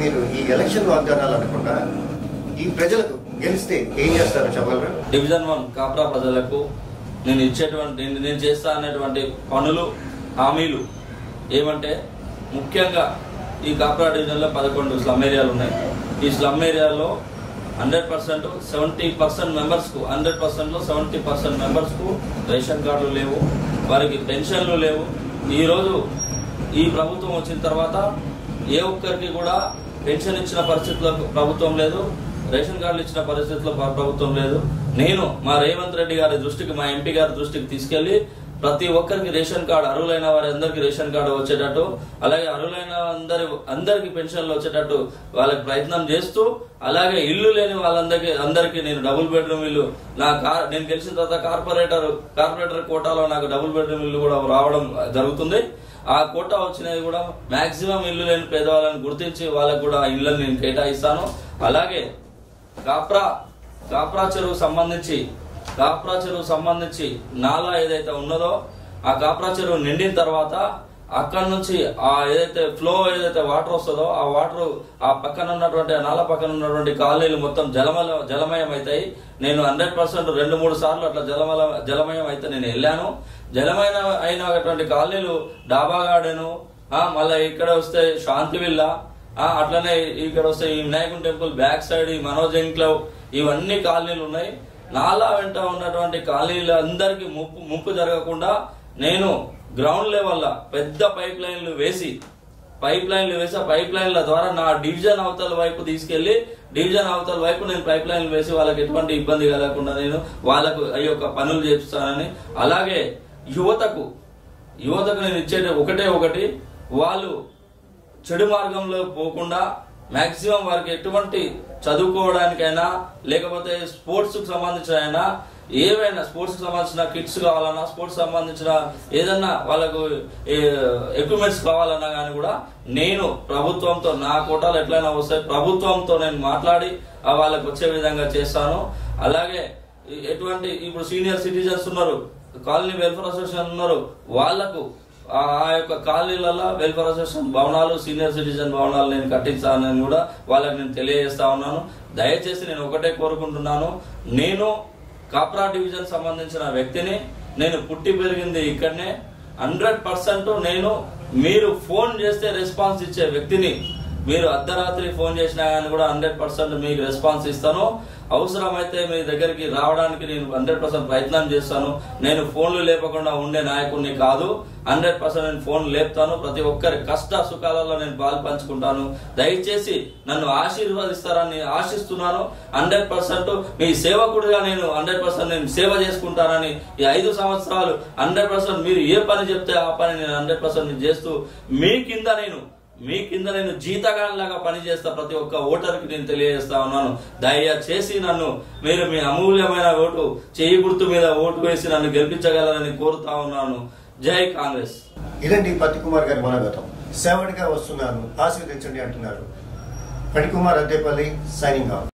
మీరు ఈ ఎలక్షన్ వాగ్దానాలు అనకుండా ఈ ప్రజలకు గెలిస్తే ఏం చేస్తారో చెప్పగలరా డివిజన్ వన్ కాప్రా ప్రజలకు నేను ఇచ్చేటువంటి నేను- నేను చేస్తా అనేటువంటి పనులు హామీలు ఏమంటే ముఖ్యంగా ఈ కాప్రా డివిజన్లో పదకొండు స్లమ్ ఏరియాలు ఉన్నాయి ఈ స్లమ్ ఏరియాలో హండ్రెడ్ పర్సెంట్ సెవెంటీ పర్సెంట్ మెంబర్స్కు హండ్రెడ్ పర్సెంట్లో సెవెంటీ పర్సెంట్ మెంబర్స్కు రేషన్ కార్డులు లేవు వారికి పెన్షన్లు లేవు ఈరోజు ఈ ప్రభుత్వం వచ్చిన తర్వాత ఏ ఒక్కరికి కూడా పెన్షన్ ఇచ్చిన పరిస్థితుల్లో ప్రభుత్వం లేదు రేషన్ కార్డులు ఇచ్చిన పరిస్థితుల్లో ప్ర- ప్రభుత్వం లేదు నేను మా రేవంత్ రెడ్డి గారి దృష్టికి మా ఎంపీ గారి దృష్టికి తీసుకెళ్లి ప్రతి ఒక్కరికి రేషన్ కార్డు అర్హులైన వారి అందరికి రేషన్ కార్డు వచ్చేటట్టు అలాగే అర్హులైన అందరి అందరికి పెన్షన్లు వచ్చేటట్టు వాళ్ళకి ప్రయత్నం చేస్తూ అలాగే ఇల్లు లేని వాళ్ళందరికీ అందరికీ నేను డబుల్ బెడ్రూమ్ ఇల్లు నా కార్ నేను గెలిచిన తర్వాత కార్పొరేటర్ కార్పొరేటర్ కోటాలో నాకు డబుల్ బెడ్రూమ్ ఇల్లు కూడా రావడం జరుగుతుంది ఆ కోటా వచ్చినది కూడా మాక్సిమం ఇల్లు లేని పేదవాళ్ళని గుర్తించి వాళ్ళకు కూడా ఆ ఇళ్ళని నేను కేటాయిస్తాను అలాగే కాప్రా కాప్రా చెరువు సంబంధించి కాప్రా చెరువు సంబంధించి నాలా ఏదైతే ఉన్నదో ఆ కాప్రా చెరువు నిండిన తర్వాత అక్కడ నుంచి ఆ ఏదైతే ఫ్లో ఏదైతే వాటర్ వస్తుందో ఆ వాటర్ ఆ పక్కన ఉన్నటువంటి ఆ నాల పక్కన ఉన్నటువంటి కాలనీలు మొత్తం జలమల జలమయం అవుతాయి నేను హండ్రెడ్ పర్సెంట్ రెండు మూడు సార్లు అట్లా జలమల జలమయం అయితే నేను వెళ్ళాను జలమైన అయినటువంటి కాలనీలు డాబా గార్డెను ఆ, మళ్ళీ ఇక్కడ వస్తే శాంతి విల్లా ఆ, అట్లనే ఇక్కడ వస్తే ఈ వినాయకుని టెంపుల్ బ్యాక్ సైడ్ ఈ మనోజ్ ఎంక్లవ్ ఇవన్నీ కాలనీలు ఉన్నాయి నాలా వెంట ఉన్నటువంటి కాలనీలు అందరికి ముప్పు ముప్పు జరగకుండా నేను గ్రౌండ్ లెవెల్లో పెద్ద పైప్ లైన్లు వేసి పైప్ లైన్లు వేసి ఆ పైప్ లైన్ల ద్వారా నా డివిజన్ అవతల వైపు తీసుకెళ్లి డివిజన్ అవతల వైపు నేను పైప్ లైన్లు వేసి వాళ్ళకి ఎటువంటి ఇబ్బంది కలగకుండా నేను వాళ్ళకు ఈ యొక్క పనులు చేపిస్తానని అలాగే యువతకు యువతకు నేను ఇచ్చేది ఒకటే ఒకటి వాళ్ళు చెడు మార్గంలో పోకుండా మాక్సిమం వారికి ఎటువంటి చదువుకోవడానికైనా లేకపోతే స్పోర్ట్స్ కు సంబంధించిన అయినా ఏవైనా స్పోర్ట్స్ కి సంబంధించిన కిట్స్ కావాలన్నా స్పోర్ట్స్ సంబంధించిన ఏదన్నా వాళ్ళకు ఎక్విప్మెంట్స్ కావాలన్నా కానీ కూడా నేను ప్రభుత్వంతో నా కోటాలు ఎట్లయినా వస్తాయి ప్రభుత్వంతో నేను మాట్లాడి ఆ వాళ్ళకి వచ్చే విధంగా చేస్తాను అలాగే ఎ- ఎటువంటి ఇప్పుడు సీనియర్ సిటిజన్స్ ఉన్నారు కాలనీ వెల్ఫేర్ అసోసియేషన్ ఉన్నారు వాళ్లకు ఆ ఆ యొక్క కాలనీలలో వెల్ఫేర్ అసోసియేషన్ భవనాలు సీనియర్ సిటిజన్ భవనాలు నేను కట్టించానని కూడా వాళ్ళకి నేను తెలియజేస్తా ఉన్నాను దయచేసి నేను ఒకటే కోరుకుంటున్నాను నేను కాప్రా డివిజన్ సంబంధించిన వ్యక్తిని నేను పుట్టి పెరిగింది ఇక్కడనే హండ్రెడ్ పర్సెంట్ నేను మీరు ఫోన్ చేస్తే రెస్పాన్స్ ఇచ్చే వ్యక్తిని మీరు అర్ధరాత్రి ఫోన్ చేసినా కానీ కూడా హండ్రెడ్ పర్సెంట్ మీకు రెస్పాన్స్ ఇస్తాను అవసరమైతే మీ దగ్గరికి రావడానికి నేను హండ్రెడ్ పర్సెంట్ ప్రయత్నం చేస్తాను నేను ఫోన్లు లేపకుండా ఉండే నాయకుడిని కాదు హండ్రెడ్ పర్సెంట్ నేను ఫోన్ లేపుతాను ప్రతి ఒక్కరి కష్ట సుఖాలలో నేను పాలు పంచుకుంటాను దయచేసి నన్ను ఆశీర్వదిస్తారని ఆశిస్తున్నాను హండ్రెడ్ పర్సెంట్ మీ సేవకుడిగా నేను హండ్రెడ్ పర్సెంట్ నేను సేవ చేసుకుంటానని ఈ ఐదు సంవత్సరాలు హండ్రెడ్ పర్సెంట్ మీరు ఏ పని చెప్తే ఆ పని నేను హండ్రెడ్ పర్సెంట్ చేస్తూ మీ కింద నేను మీ కింద నేను జీతగానిలాగా పనిచేస్తా ప్రతి ఒక్క ఓటర్కి నేను తెలియజేస్తా ఉన్నాను దయచేసి నన్ను మీరు మీ అమూల్యమైన ఓటు చేయి గుర్తు మీద ఓటు వేసి నన్ను గెలిపించగలరని కోరుతా ఉన్నాను జై కాంగ్రెస్ ఇదండి పత్తి కుమార్ గారి మనోగతం సేవడిగా వస్తున్నాను ఆశీర్వదించండి అంటున్నారు పణికుమార్ అద్దేపల్లి సైనింగ్ ఆఫ్